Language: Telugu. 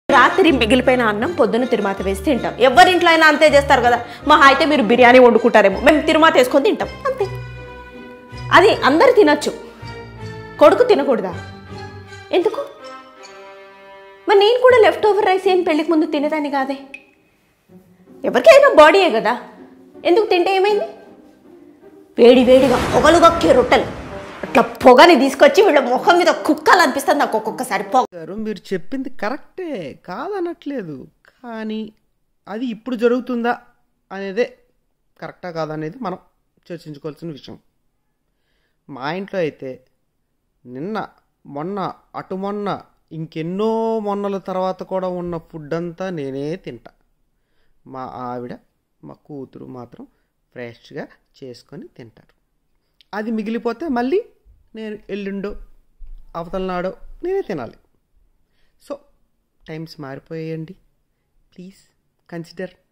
రాత్రి మిగిలిపోయిన అన్నం పొద్దున్న తిరుమాత వేసి తింటాం ఎవరింట్లో అయినా అంతే చేస్తారు కదా మా అయితే మీరు బిర్యానీ వండుకుంటారేమో మేము తిరుమాత వేసుకొని తింటాం అంతే అది అందరు తినొచ్చు కొడుకు తినకూడదా ఎందుకు మరి నేను కూడా లెఫ్ట్ ఓవర్ రైస్ ఏం పెళ్ళికి ముందు తినేదాన్ని కాదే ఎవరికైనా బాడీయే కదా ఎందుకు తింటే ఏమైంది వేడి వేడిగా పొగలు గక్కే రొట్టెలు అట్లా పొగని తీసుకొచ్చి వీళ్ళ ముఖం మీద కుక్కలు అనిపిస్తుంది నాకు ఒక్కొక్కసారి పొగ గారు మీరు చెప్పింది కరెక్టే కాదనట్లేదు కానీ అది ఇప్పుడు జరుగుతుందా అనేదే కరెక్టా కాదనేది మనం చర్చించుకోవాల్సిన విషయం మా ఇంట్లో అయితే నిన్న మొన్న అటు మొన్న ఇంకెన్నో మొన్నల తర్వాత కూడా ఉన్న ఫుడ్ అంతా నేనే తింటా మా ఆవిడ మా కూతురు మాత్రం ఫ్రెష్గా చేసుకొని తింటారు అది మిగిలిపోతే మళ్ళీ నేను ఎల్లుండో అవతల నాడో నేనే తినాలి సో టైమ్స్ మారిపోయాయండి ప్లీజ్ కన్సిడర్